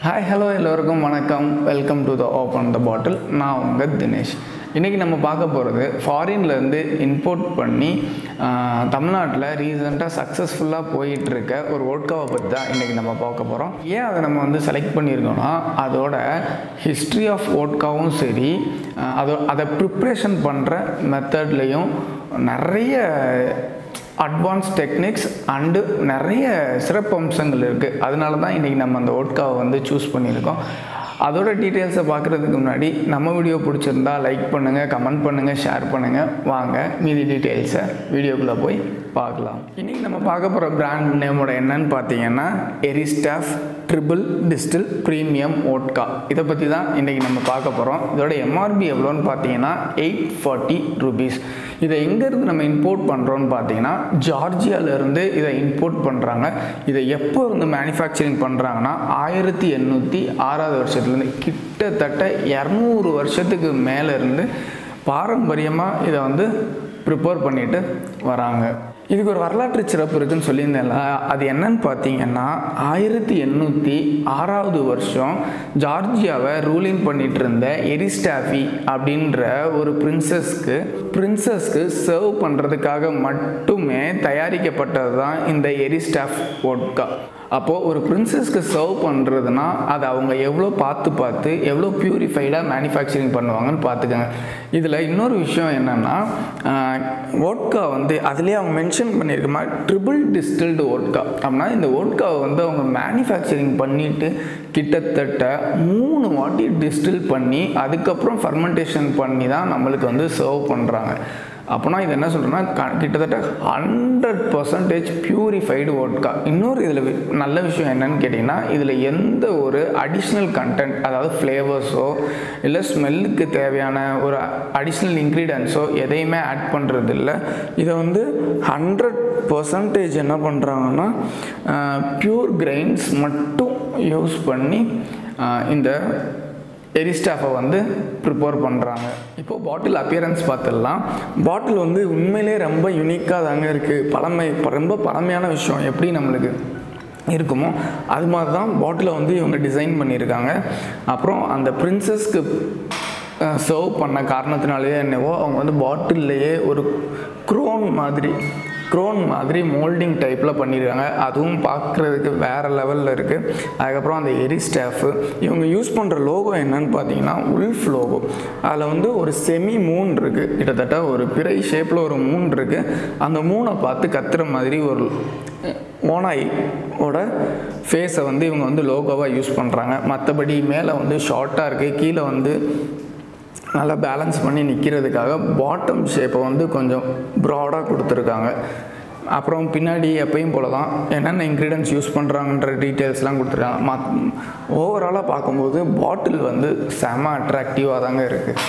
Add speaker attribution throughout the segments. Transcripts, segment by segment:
Speaker 1: hi hello எல்லோருக்கும் வணக்கம் welcome to the open the bottle நான் உங்கள் தினேஷ் இன்றைக்கி நம்ம பார்க்க போகிறது ஃபாரின்லேருந்து இம்போர்ட் பண்ணி தமிழ்நாட்டில் ரீசெண்டாக சக்ஸஸ்ஃபுல்லாக போயிட்டுருக்க ஒரு ஓட்காவை பற்றி தான் இன்றைக்கி நம்ம பார்க்க போகிறோம் ஏன் அதை நம்ம வந்து செலக்ட் பண்ணியிருக்கோம்னா அதோட ஹிஸ்ட்ரி ஆஃப் ஓட்காவும் சரி ஆஹ் அதோ அதை ப்ரிப்ரேஷன் பண்ணுற மெத்தட்லேயும் நிறைய அட்வான்ஸ் டெக்னிக்ஸ் அண்டு நிறைய சிறப்பம்சங்கள் இருக்குது அதனால தான் இன்றைக்கி நம்ம அந்த ஓட்காவை வந்து சூஸ் பண்ணியிருக்கோம் அதோட டீட்டெயில்ஸை பார்க்குறதுக்கு முன்னாடி நம்ம வீடியோ பிடிச்சிருந்தா லைக் பண்ணுங்கள் கமெண்ட் பண்ணுங்கள் ஷேர் பண்ணுங்கள் வாங்க மீதி டீட்டெயில்ஸை வீடியோக்குள்ளே போய் பார்க்கலாம் இன்றைக்கி நம்ம பார்க்க போகிற பிராண்ட் நேமோட என்னன்னு பார்த்தீங்கன்னா Eristoff triple distil premium vodka இதை பற்றி தான் இன்றைக்கி நம்ம பார்க்க போகிறோம் இதோட எம்ஆர்பி எவ்வளோன்னு பார்த்தீங்கன்னா எயிட் ஃபார்ட்டி ருபீஸ் இதை எங்கேருந்து நம்ம இம்போர்ட் பண்ணுறோன்னு பார்த்தீங்கன்னா ஜார்ஜியாவிலேருந்து இதை இம்போர்ட் பண்ணுறாங்க இதை எப்போ இருந்து மேனுஃபேக்சரிங் பண்ணுறாங்கன்னா ஆயிரத்தி எண்ணூற்றி ஆறாவது வருஷத்துலேருந்து கிட்டத்தட்ட இரநூறு வருஷத்துக்கு மேலே இருந்து பாரம்பரியமாக இதை வந்து ப்ரிப்பேர் பண்ணிட்டு வராங்க இதுக்கு ஒரு வரலாற்று சிறப்பு இருக்குன்னு சொல்லியிருந்தேன்ல அது என்னன்னு பார்த்தீங்கன்னா ஆயிரத்தி எண்ணூற்றி ஆறாவது வருஷம் ஜார்ஜியாவை ரூலிங் பண்ணிட்டு இருந்த எரிஸ்டாஃபி அப்படின்ற ஒரு பிரின்சஸ்க்கு பிரின்சஸ்க்கு சர்வ் பண்ணுறதுக்காக மட்டுமே தயாரிக்கப்பட்டது தான் இந்த எரிஸ்டாஃப் ஓட்கா அப்போது ஒரு பிரின்சஸ்க்கு சர்வ் பண்ணுறதுனா அதை அவங்க எவ்வளோ பார்த்து பார்த்து எவ்வளோ பியூரிஃபைடாக மேனுஃபேக்சரிங் பண்ணுவாங்கன்னு பார்த்துக்கோங்க இதில் இன்னொரு விஷயம் என்னென்னா ஓட்கா வந்து அதுலேயே அவங்க மென்ஷன் பண்ணியிருக்க மாதிரி ட்ரிபிள் டிஸ்டில்டு ஓட்கா அப்படின்னா இந்த ஓட்காவை வந்து அவங்க மேனுஃபேக்சரிங் பண்ணிட்டு கிட்டத்தட்ட மூணு வாட்டி டிஸ்டில் பண்ணி அதுக்கப்புறம் ஃபர்மெண்டேஷன் பண்ணி தான் நம்மளுக்கு வந்து சர்வ் பண்ணுறாங்க அப்போனா இது என்ன சொல்கிறேன்னா க கிட்டத்தட்ட ஹண்ட்ரட் பர்சன்டேஜ் பியூரிஃபைடு ஓட்கா இன்னொரு இதில் நல்ல விஷயம் என்னன்னு கேட்டிங்கன்னா இதில் எந்த ஒரு அடிஷ்னல் கண்டென்ட் அதாவது ஃப்ளேவர்ஸோ இல்லை ஸ்மெல்லுக்கு தேவையான ஒரு அடிஷ்னல் இன்க்ரீடியன்ஸோ எதையுமே ஆட் பண்ணுறது இல்லை இதை வந்து ஹண்ட்ரட் பர்சன்டேஜ் என்ன பண்ணுறாங்கன்னா பியூர் கிரெயின்ஸ் மட்டும் யூஸ் பண்ணி ஆஹ் இந்த எரிஸ்டாஃபை வந்து ப்ரிப்பேர் பண்ணுறாங்க இப்போது பாட்டில் அப்பியரன்ஸ் பார்த்துடலாம் பாட்டில் வந்து உண்மையிலே ரொம்ப யூனிக்காக தாங்க இருக்குது பழமை ரொம்ப பழமையான விஷயம் எப்படி நம்மளுக்கு இருக்குமோ அது மாதிரி தான் பாட்டிலை வந்து இவங்க டிசைன் பண்ணியிருக்காங்க அப்புறம் அந்த பிரின்சஸ்க்கு சர்வ் பண்ண காரணத்தினாலேயே என்னவோ அவங்க வந்து பாட்டில்லையே ஒரு க்ரோன் மாதிரி க்ரோன் மாதிரி மோல்டிங் டைப்பில் பண்ணியிருக்காங்க அதுவும் பார்க்குறதுக்கு வேறு லெவலில் இருக்குது அதுக்கப்புறம் அந்த எரி ஸ்டாஃபு இவங்க யூஸ் பண்ணுற லோகோ என்னன்னு பார்த்தீங்கன்னா உல்ஃப் லோகோ அதில் வந்து ஒரு செமி மூன் இருக்குது கிட்டத்தட்ட ஒரு பிறை ஷேப்பில் ஒரு மூன் இருக்குது அந்த மூனை பார்த்து கத்துற மாதிரி ஒரு ஓனாய் ஓட ஃபேஸை வந்து இவங்க வந்து லோகோவாக யூஸ் பண்ணுறாங்க மற்றபடி மேலே வந்து ஷார்ட்டாக இருக்குது கீழே வந்து நல்லா பேலன்ஸ் பண்ணி நிற்கிறதுக்காக பாட்டம் ஷேப்பை வந்து கொஞ்சம் ப்ராடாக கொடுத்துருக்காங்க அப்புறம் பின்னாடி எப்பயும் போல தான் என்னென்ன இன்க்ரீடியன்ஸ் யூஸ் பண்ணுறாங்கன்ற டீட்டெயில்ஸ்லாம் கொடுத்துருக்காங்க மத் ஓவராலாக பார்க்கும்போது பாட்டில் வந்து செம அட்ராக்டிவாக தாங்க இருக்குது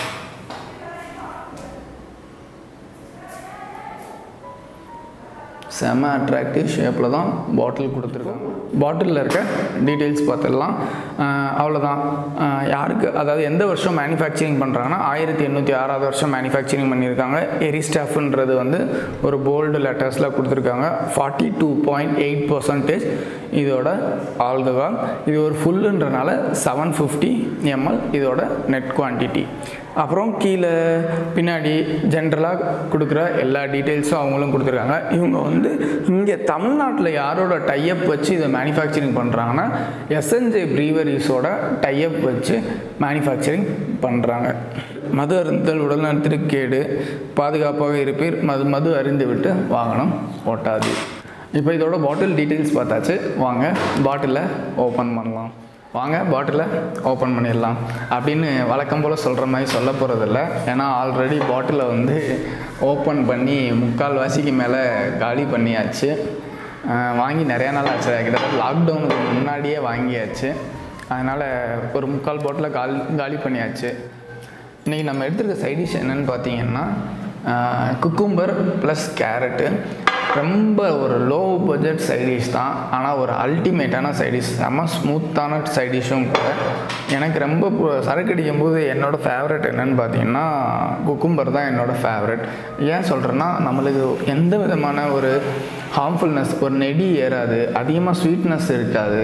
Speaker 1: செம அட்ராக்டிவ் ஷேப்பில் தான் பாட்டில் கொடுத்துருக்காங்க பாட்டிலில் இருக்க டீட்டெயில்ஸ் பார்த்துடலாம் ஆஹ் அவ்வளோதான் ஆஹ் யாருக்கு அதாவது எந்த வருஷம் மேனுஃபேக்சரிங் பண்ணுறாங்கன்னா ஆயிரத்தி எண்ணூற்றி ஆறாவது வருஷம் மேனுஃபேக்சரிங் பண்ணியிருக்காங்க எரிஸ்டாஃப்ன்றது வந்து ஒரு போல்டு லெட்டர்ஸில் கொடுத்துருக்காங்க forty two point eight percentage இதோட ஆல்கஹால் இது ஒரு ஃபுல்லுன்றனால செவன் ஃபிஃப்டி எம்எல் இதோட நெட் குவான்டிட்டி அப்புறம் கீழே பின்னாடி ஜென்ரலாக கொடுக்குற எல்லா டீட்டெயில்ஸும் அவங்களும் கொடுத்துருக்காங்க இவங்க வந்து இங்கே தமிழ்நாட்டில் யாரோட டைப் வச்சு இதை மேனுஃபேக்சரிங் பண்ணுறாங்கன்னா எஸ்என்ஜே ப்ரீவரிஸோட டைப் வச்சு மேனுஃபேக்சரிங் பண்ணுறாங்க மது அருந்தல் உடல்நலத்திற்கு கேடு பாதுகாப்பாக இருப்பீர் மது மது அறிந்து விட்டு வாகனம் ஓட்டாது இப்போ இதோட பாட்டில் டீட்டெயில்ஸ் பார்த்தாச்சு வாங்க பாட்டிலை ஓப்பன் பண்ணலாம் வாங்க பாட்டிலை ஓப்பன் பண்ணிடலாம் அப்படின்னு வழக்கம் போல் சொல்கிற மாதிரி சொல்ல போகிறதில்ல ஏன்னா ஆல்ரெடி பாட்டிலை வந்து ஓப்பன் பண்ணி முக்கால் வாசிக்கு மேலே காலி பண்ணியாச்சு அஹ் வாங்கி நிறையா நாள் ஆச்சு கிட்டத்தட்ட லாக்டவுனுக்கு முன்னாடியே வாங்கியாச்சு அதனால் ஒரு முக்கால் பாட்டிலை காலி காலி பண்ணியாச்சு இன்றைக்கி நம்ம எடுத்துருக்க சைடிஷ் என்னென்னு பார்த்தீங்கன்னா குக்கும்பர் ப்ளஸ் கேரட்டு ரொம்ப ஒரு லோ பட்ஜெட் சைடிஷ் தான் ஆனால் ஒரு அல்டிமேட்டான சைடிஷ் செம்ம ஸ்மூத்தான சைடிஷும் கூட எனக்கு ரொம்ப பு- சரக்கு அடிக்கும் போது என்னோடய ஃபேவரட் என்னன்னு பார்த்தீங்கன்னா குக்கும்பர் தான் என்னோடய ஃபேவரட் ஏன் சொல்கிறேன்னா நம்மளுக்கு எந்த விதமான ஒரு ஹார்ம்ஃபுல்னஸ் ஒரு நெடி ஏறாது அதிகமாக ஸ்வீட்னஸ் இருக்காது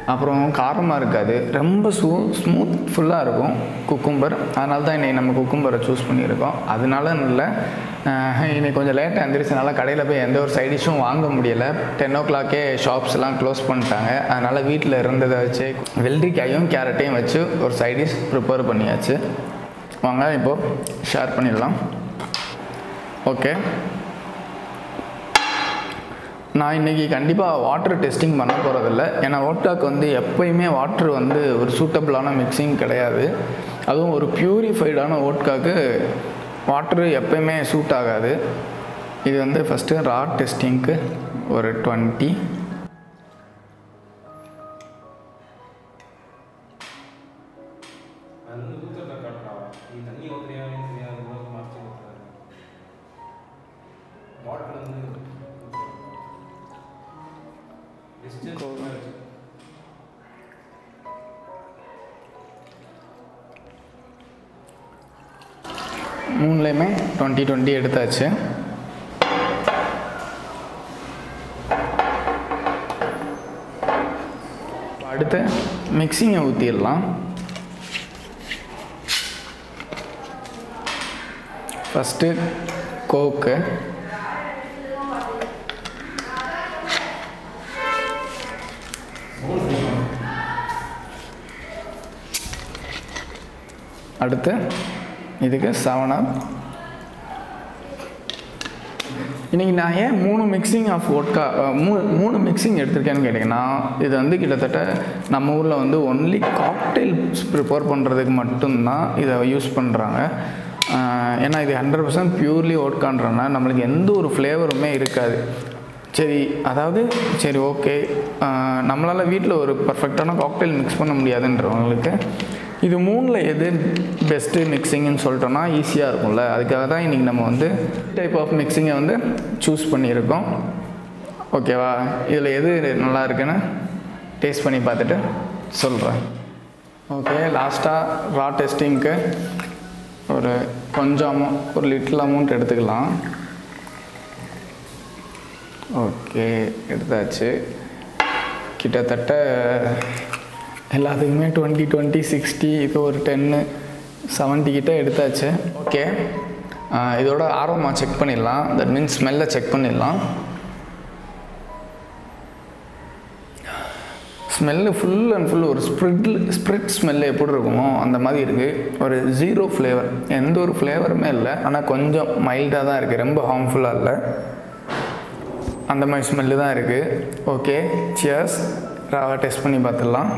Speaker 1: அப்புறம் காரமாக இருக்காது ரொம்ப ஸ்மூ ஸ்மூத் ஃபுல்லாக இருக்கும் குக்கும்பர் அதனால தான் இன்றைக்கி நம்ம குக்கும்பரை சூஸ் பண்ணியிருக்கோம் அதனால இல்லை இன்னைக்கு கொஞ்சம் லேட்டாக எழுந்திரிச்சனால கடையில் போய் எந்த ஒரு சைட் டிஷ்ஷும் வாங்க முடியலை டென் ஓ கிளாக்கே ஷாப்ஸ்லாம் க்ளோஸ் பண்ணிட்டாங்க அதனால் வீட்டில் இருந்ததை வச்சு வெள்ளரிக்காயும் கேரட்டையும் வச்சு ஒரு சைட் டிஷ் ப்ரிப்பேர் பண்ணியாச்சு வாங்க இப்போது ஷேர் பண்ணிடலாம் ஓகே நான் இன்றைக்கி கண்டிப்பாக வாட்டர் டெஸ்டிங் பண்ண போகிறதில்ல ஏன்னா ஓட்டாக்கு வந்து எப்போயுமே வாட்டர் வந்து ஒரு சூட்டபிளான மிக்சிங் கிடையாது அதுவும் ஒரு ப்யூரிஃபைடான ஓட்காக்கு வாட்ரு எப்போயுமே சூட் ஆகாது இது வந்து ஃபஸ்ட்டு ரா டெஸ்டிங்க்கு ஒரு டுவெண்ட்டி
Speaker 2: அது வந்து ஊற்றுறத காட்டுறா நீ தண்ணி ஊற்றுறியா தெரியாது போது மறைச்சி ஊற்றுறாரு வாட்டர் வந்து டிஸ்டன்ஸ்
Speaker 1: மூணுலேயுமே டுவெண்ட்டி டுவெண்ட்டி எடுத்தாச்சு இப்ப அடுத்து மிக்சிங்கை ஊற்றிடலாம் ஃபஸ்ட்டு கோக்கு அடுத்து இதுக்கு செவன் அப் இன்றைக்கி நான் ஏன் மூணு மிக்சிங் ஆஃப் ஒட்கா மூ மூணு மிக்சிங் எடுத்திருக்கேன்னு கேட்டிங்கன்னா இது வந்து கிட்டத்தட்ட நம்ம ஊரில் வந்து ஒன்லி காக்டெயில்ஸ் ப்ரிப்பேர் பண்ணுறதுக்கு மட்டும்தான் இதை யூஸ் பண்ணுறாங்க ஏன்னா இது ஹண்ட்ரட் பர்சன்ட் பியூர்லி ஓட்கான்றனா நம்மளுக்கு எந்த ஒரு ஃப்ளேவருமே இருக்காது சரி அதாவது சரி ஓகே நம்மளால் வீட்டில் ஒரு பர்ஃபெக்டான காக்டெயில் மிக்ஸ் பண்ண முடியாதுன்றவங்களுக்கு இது மூணில் எது பெஸ்ட்டு மிக்சிங்னு சொல்லிட்டோன்னா ஈஸியாக இருக்கும்ல அதுக்காக தான் இன்றைக்கி நம்ம வந்து டைப் ஆஃப் மிக்சிங்கை வந்து சூஸ் பண்ணியிருக்கோம் ஓகேவா இதில் எது நல்லா இருக்குன்னு டேஸ்ட் பண்ணி பார்த்துட்டு சொல்கிறேன் ஓகே லாஸ்ட்டாக ரா டெஸ்டிங்க்கு ஒரு கொஞ்சம் amount, ஒரு லிட்டில் அமௌண்ட் எடுத்துக்கலாம் ஓகே எடுத்தாச்சு கிட்டத்தட்ட எல்லாத்துக்குமே டுவெண்ட்டி டுவெண்ட்டி சிக்ஸ்டி இது ஒரு டென்னு செவன்ட்டி கிட்ட எடுத்தாச்சு ஓகே இதோட ஆர்வமாக செக் பண்ணிடலாம் தட் மீன்ஸ் ஸ்மெல்லை செக் பண்ணிடலாம் ஸ்மெல்லு ஃபுல் அண்ட் ஃபுல் ஒரு ஸ்ப்ரிட் ஸ்ப்ரிட் ஸ்மெல்லு எப்படி இருக்குமோ அந்த மாதிரி இருக்குது ஒரு ஜீரோ ஃப்ளேவர் எந்த ஒரு ஃப்ளேவருமே இல்லை ஆனால் கொஞ்சம் மைல்டாக தான் இருக்குது ரொம்ப ஹார்ம்ஃபுல்லாக இல்லை அந்த மாதிரி ஸ்மெல்லு தான் இருக்குது ஓகே சியர்ஸ் ராவா டெஸ்ட் பண்ணி பார்த்துடலாம்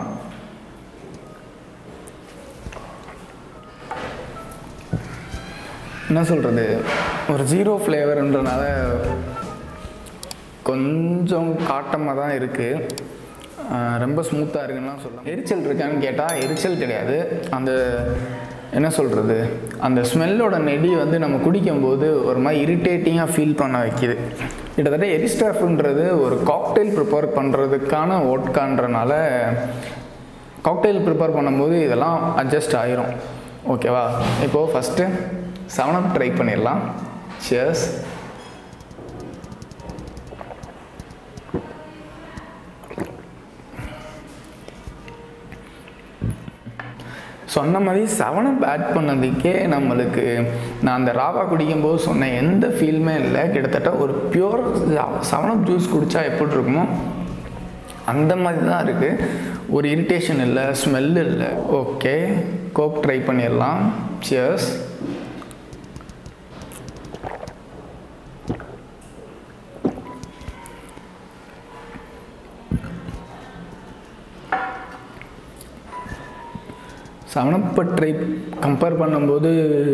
Speaker 1: என்ன சொல்கிறது ஒரு ஜீரோ ஃப்ளேவர்ன்றனால கொஞ்சம் காட்டமாக தான் இருக்குது ரொம்ப ஸ்மூத்தாக இருக்குன்னா சொல்லலாம் எரிச்சல் இருக்கான்னு கேட்டால் எரிச்சல் கிடையாது அந்த என்ன சொல்கிறது அந்த ஸ்மெல்லோட நெடி வந்து நம்ம குடிக்கும்போது ஒரு மாதிரி இரிட்டேட்டிங்காக ஃபீல் பண்ண வைக்கிது கிட்டத்தட்ட எரிஸ்டாஃப்ன்றது ஒரு காக்டெயில் ப்ரிப்பேர் பண்ணுறதுக்கான ஓட்கான்றனால காக்டெயில் ப்ரிப்பேர் பண்ணும்போது இதெல்லாம் அட்ஜஸ்ட் ஆயிரும் ஓகேவா இப்போது ஃபஸ்ட்டு செவனப் ட்ரை பண்ணிடலாம் சியர்ஸ் சொன்ன மாதிரி செவனப் ஆட் பண்ணதுக்கே நம்மளுக்கு நான் அந்த ராவா குடிக்கும்போது சொன்ன எந்த ஃபீலுமே இல்லை கிட்டத்தட்ட ஒரு பியூர் செவனப் ஜூஸ் குடித்தா எப்படி இருக்குமோ அந்த மாதிரி தான் இருக்குது ஒரு இரிட்டேஷன் இல்லை ஸ்மெல் இல்லை ஓகே கோக் ட்ரை பண்ணிடலாம் சியர்ஸ் செவனப்பை ட்ரை கம்பேர் பண்ணும்போது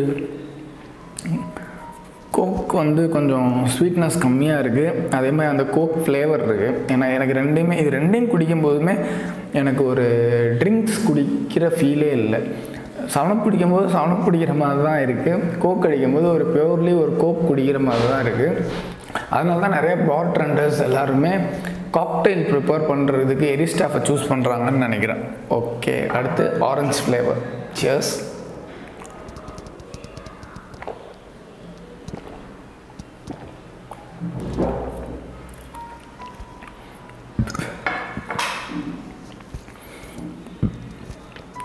Speaker 1: கோக் வந்து கொஞ்சம் ஸ்வீட்னஸ் கம்மியாக இருக்குது அதே மாதிரி அந்த கோக் ஃப்ளேவர் இருக்குது ஏன்னா எனக்கு ரெண்டையுமே இது ரெண்டையும் குடிக்கும் போதுமே எனக்கு ஒரு ட்ரிங்க்ஸ் குடிக்கிற ஃபீலே இல்லை சவனப் குடிக்கும்போது சவனப் குடிக்கிற மாதிரி தான் இருக்குது கோக் அடிக்கும்போது ஒரு பியூர்லி ஒரு கோக் குடிக்கிற மாதிரி தான் இருக்குது அதனால தான் நிறைய பார் ட்ரெண்டர்ஸ் எல்லாருமே காக்டெயில் ப்ரிப்பேர் பண்ணுறதுக்கு எரிஸ்டாஃபை சூஸ் பண்ணுறாங்கன்னு நினைக்கிறேன் ஓகே அடுத்து ஆரஞ்ச் ஃப்ளேவர் சியர்ஸ்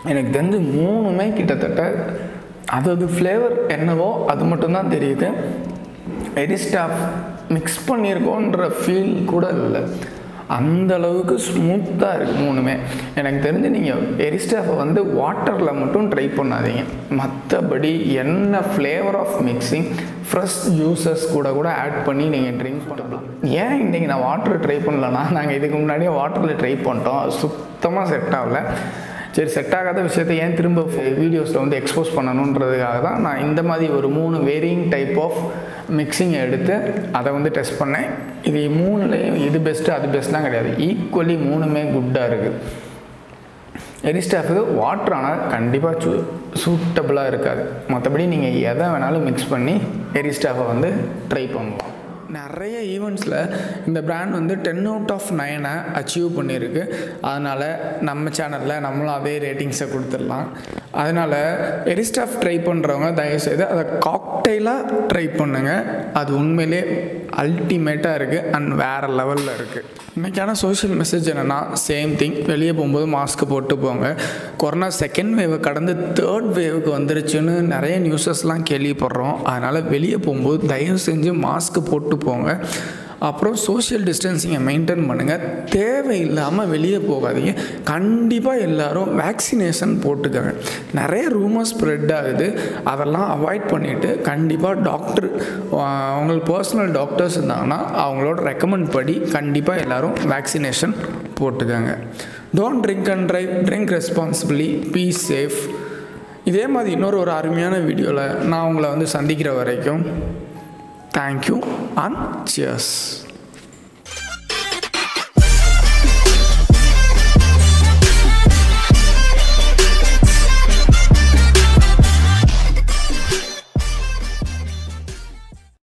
Speaker 1: எனக்கு தெரிஞ்சு மூணுமே கிட்டத்தட்ட அதது ஃப்ளேவர் என்னவோ அது மட்டும்தான் தெரியுது எரிஸ்டாஃப் மிக்ஸ் பண்ணியிருக்கோன்ற ஃபீல் கூட இல்லை அந்த அளவுக்கு ஸ்மூத்தாக இருக்குது மூணுமே எனக்கு தெரிஞ்சு நீங்கள் எரிஸ்டாஃபை வந்து வாட்டரில் மட்டும் ட்ரை பண்ணாதீங்க மற்றபடி என்ன flavour of mixing fresh juices கூட கூட ஆட் பண்ணி நீங்கள் ட்ரிங்க் பண்ணலாம் ஏன் இன்றைக்கி நான் வாட்டர் ட்ரை பண்ணலன்னா நாங்கள் இதுக்கு முன்னாடியே வாட்டரில் ட்ரை பண்ணிட்டோம் அது சுத்தமாக செட் ஆகல சரி செட் ஆகாத விஷயத்தை ஏன் திரும்ப வீடியோஸில் வந்து எக்ஸ்போஸ் பண்ணணுன்றதுக்காக தான் நான் இந்த மாதிரி ஒரு மூணு வேரியிங் டைப் ஆஃப் மிக்சிங்கை எடுத்து அதை வந்து டெஸ்ட் பண்ணேன் இது மூணுலேயும் இது பெஸ்ட்டு அது பெஸ்ட்லாம் கிடையாது ஈக்குவலி மூணுமே குட்டாக இருக்குது எரிஸ்டாஃபுக்கு வாட்டர் ஆனால் கண்டிப்பாக சூ சூட்டபுளாக இருக்காது மற்றபடி நீங்கள் எதை வேணாலும் மிக்ஸ் பண்ணி எரிஸ்டாஃபை வந்து ட்ரை பண்ணலாம் நிறைய ஈவெண்ட்ஸில் இந்த பிராண்ட் வந்து டென் அவுட் ஆஃப் நைனை அச்சீவ் பண்ணியிருக்கு அதனால் நம்ம சேனலில் நம்மளும் அதே ரேட்டிங்ஸை கொடுத்துடலாம் அதனால் எரிஸ்டாஃப் ட்ரை பண்ணுறவங்க தயவுசெய்து அதை காக்டெயிலாக ட்ரை பண்ணுங்கள் அது உண்மையிலே அல்டிமேட்டாக இருக்குது அண்ட் வேறு லெவலில் இருக்குது இன்றைக்கான சோஷியல் மெசேஜ் என்னென்னா சேம் திங் வெளியே போகும்போது மாஸ்க் போட்டு போங்க கொரோனா செகண்ட் வேவை கடந்து தேர்ட் வேவுக்கு வந்துருச்சுன்னு நிறைய நியூஸஸ்லாம் கேள்விப்படுறோம் அதனால் வெளியே போகும்போது தயவு செஞ்சு மாஸ்க் போட்டு போங்க அப்புறம் சோஷியல் டிஸ்டன்சிங்கை மெயின்டைன் பண்ணுங்கள் தேவையில்லாமல் வெளியே போகாதீங்க கண்டிப்பாக எல்லோரும் வேக்சினேஷன் போட்டுக்கோங்க நிறைய ரூமர் ஸ்ப்ரெட் ஆகுது அதெல்லாம் அவாய்ட் பண்ணிவிட்டு கண்டிப்பாக டாக்டர் உங்களுக்கு பர்சனல் டாக்டர்ஸ் இருந்தாங்கன்னா அவங்களோட ரெக்கமெண்ட் படி கண்டிப்பாக எல்லோரும் வேக்சினேஷன் போட்டுக்கோங்க don't drink and drive drink responsibly be safe இதே மாதிரி இன்னொரு ஒரு அருமையான வீடியோவில் நான் உங்களை வந்து சந்திக்கிற வரைக்கும் தேங்க்யூ அண்ட் சியர்ஸ்